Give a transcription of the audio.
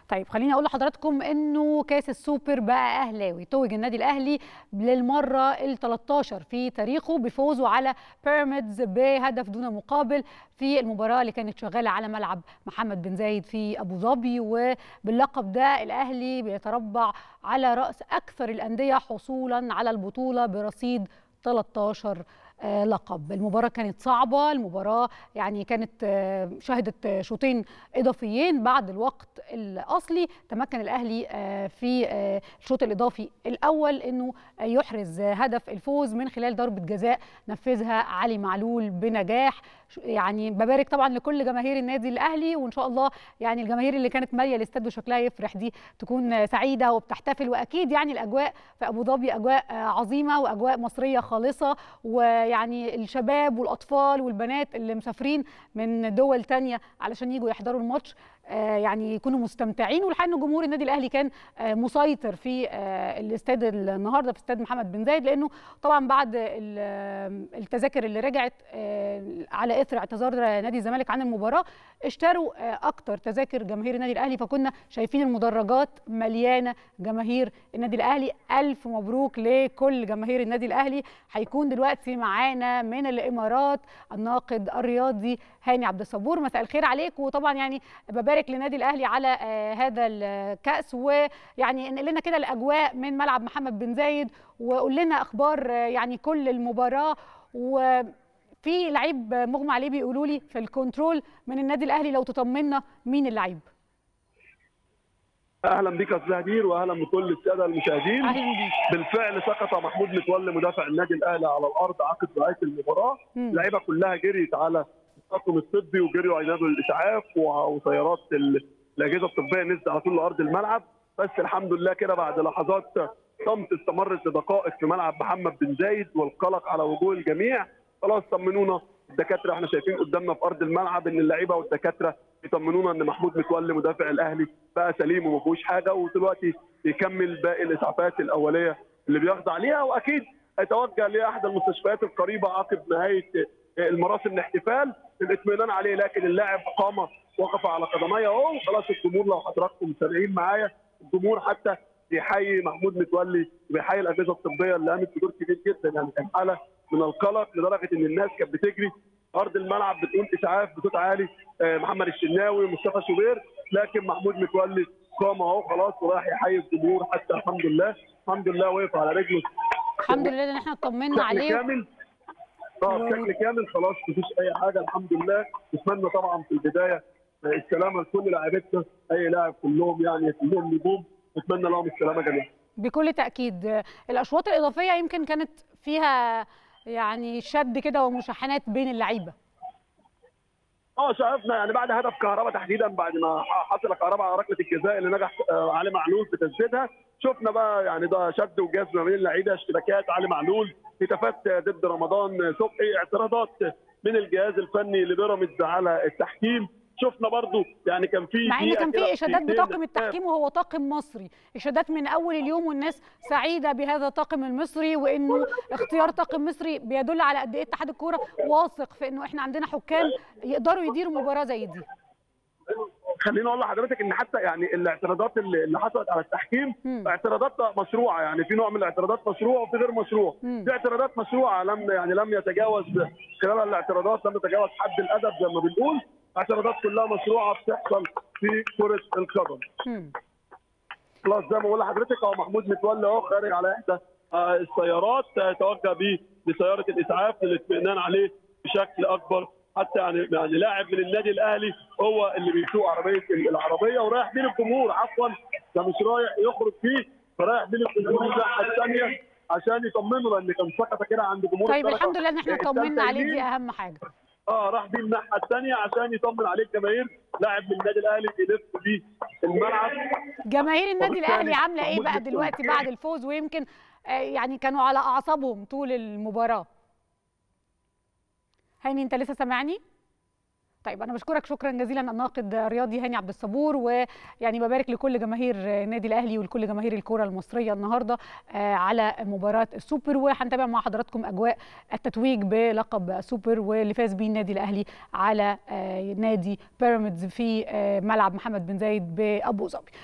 طيب خليني اقول لحضراتكم انه كاس السوبر بقى اهلاوي توج النادي الاهلي للمره ال 13 في تاريخه بفوزه على بيراميدز بهدف دون مقابل في المباراه اللي كانت شغاله على ملعب محمد بن زايد في ابو ظبي وباللقب ده الاهلي بيتربع على راس اكثر الانديه حصولا على البطوله برصيد 13 لقب المباراة كانت صعبة المباراة يعني كانت شهدت شوطين إضافيين بعد الوقت الأصلي تمكن الأهلي في الشوط الإضافي الأول أنه يحرز هدف الفوز من خلال ضربة جزاء نفذها علي معلول بنجاح يعني ببارك طبعا لكل جماهير النادي الاهلي وان شاء الله يعني الجماهير اللي كانت ماليه الاستاد وشكلها يفرح دي تكون سعيده وبتحتفل واكيد يعني الاجواء في ابو ظبي اجواء عظيمه واجواء مصريه خالصه ويعني الشباب والاطفال والبنات اللي مسافرين من دول تانية علشان يجوا يحضروا الماتش يعني يكونوا مستمتعين والحقيقه ان جمهور النادي الاهلي كان مسيطر في الاستاد النهارده في استاد محمد بن زايد لانه طبعا بعد التذاكر اللي رجعت على اثر اعتذار نادي الزمالك عن المباراه اشتروا اكتر تذاكر جماهير النادي الاهلي فكنا شايفين المدرجات مليانه جماهير النادي الاهلي الف مبروك لكل جماهير النادي الاهلي هيكون دلوقتي معانا من الامارات الناقد الرياضي هاني عبد الصبور مساء الخير عليك وطبعا يعني ببارك للنادي الاهلي على هذا الكاس ويعني انقل لنا كده الاجواء من ملعب محمد بن زايد وقول لنا اخبار يعني كل المباراه و في لعيب مغمى عليه بيقولوا لي في الكنترول من النادي الاهلي لو تطمنا مين اللعيب اهلا بك يا استاذ هدير واهلا بكل الساده المشاهدين اهلا بيك بالفعل سقط محمود متولي مدافع النادي الاهلي على الارض عقب نهايه المباراه اللعيبه كلها جريت على الطاقم الطبي وجريوا ينادوا الاسعاف وسيارات الاجهزه الطبيه نزلت على طول لارض الملعب بس الحمد لله كده بعد لحظات صمت استمرت لدقائق في ملعب محمد بن زايد والقلق على وجوه الجميع خلاص طمنونا الدكاتره احنا شايفين قدامنا في ارض الملعب ان اللعيبه والدكاتره يطمنونا ان محمود متولي مدافع الاهلي بقى سليم وما فيهوش حاجه ودلوقتي يكمل باقي الاسعافات الاوليه اللي بيخضع ليها واكيد هيتوجه لاحد المستشفيات القريبه عقب نهايه المراسم الاحتفال للاطمئنان عليه لكن اللاعب قام وقف على قدميه اهو خلاص الجمهور لو حضراتكم سامعين معايا الجمهور حتى بيحيي محمود متولي وبيحيي الاجهزه الطبيه اللي قامت بدور كبير جدا يعني كان حاله من القلق لدرجه ان الناس كانت بتجري ارض الملعب بتقول اسعاف بصوت عالي محمد الشناوي مصطفى شوبير لكن محمود متولي قام اهو خلاص وراح يحيي الجمهور حتى الحمد لله الحمد لله وقف على رجله الحمد لله ان احنا اطمنا عليه كامل اه بشكل كامل خلاص مفيش اي حاجه الحمد لله نتمنى طبعا في البدايه السلامه لكل لاعبتنا اي لاعب كلهم يعني كلهم نجوم نتمنى لهم السلامه جميعا بكل تاكيد الاشواط الاضافيه يمكن كانت فيها يعني شد كده ومشاحنات بين اللعيبه اه شايفنا يعني بعد هدف كهرباء تحديدا بعد ما حصل كهرباء على ركله الجزاء اللي نجح علي معلول في تسديدها شفنا بقى يعني ده شد وجذب ما بين اللعيبه اشتباكات علي معلول هتافات ضد رمضان صبحي اعتراضات من الجهاز الفني لبيراميدز على التحكيم شفنا برضو يعني كان في مع ان كان في اشادات بطاقم التحكيم وهو طاقم مصري اشادات من اول اليوم والناس سعيده بهذا الطاقم المصري وانه اختيار طاقم مصري بيدل على قد ايه اتحاد الكوره واثق في انه احنا عندنا حكام يقدروا يديروا مباراه زي دي خليني اقول لحضرتك ان حتى يعني الاعتراضات اللي حصلت على التحكيم م. اعتراضات مشروعه يعني في نوع من الاعتراضات مشروع وفي غير مشروع م. في اعتراضات مشروعه لم يعني لم يتجاوز خلال الاعتراضات لم يتجاوز حد الادب زي ما بنقول اعتراضات كلها مشروعه بتحصل في كره القدم. خلاص زي ما بقول لحضرتك اهو محمود متولي اهو خارج على احدى السيارات توجه بيه لسياره الاسعاف للاطمئنان عليه بشكل اكبر حتى يعني يعني لاعب من النادي الاهلي هو اللي بيسوق عربيه العربيه ورايح بين الجمهور عفوا ده مش رايح يخرج فيه فرايح بين الجمهور الناحيه الثانيه عشان يطمنوا لان كان سقطه كده عند جمهور طيب الحمد لله ان احنا طمنا عليه دي اهم حاجه اه راح بيه الناحيه الثانيه عشان يطمن عليه الجماهير لاعب من النادي الاهلي يلف بيه الملعب جماهير النادي الاهلي عامله ايه بقى دلوقتي بعد الفوز ويمكن يعني كانوا على اعصابهم طول المباراه هاني انت لسه سامعني طيب انا بشكرك شكرا جزيلا الناقد الرياضي هاني عبد الصبور ويعني ببارك لكل جماهير النادي الاهلي ولكل جماهير الكره المصريه النهارده على مباراه السوبر وهنتابع مع حضراتكم اجواء التتويج بلقب السوبر واللي فاز بيه النادي الاهلي على نادي بيراميدز في ملعب محمد بن زايد بابو ظبي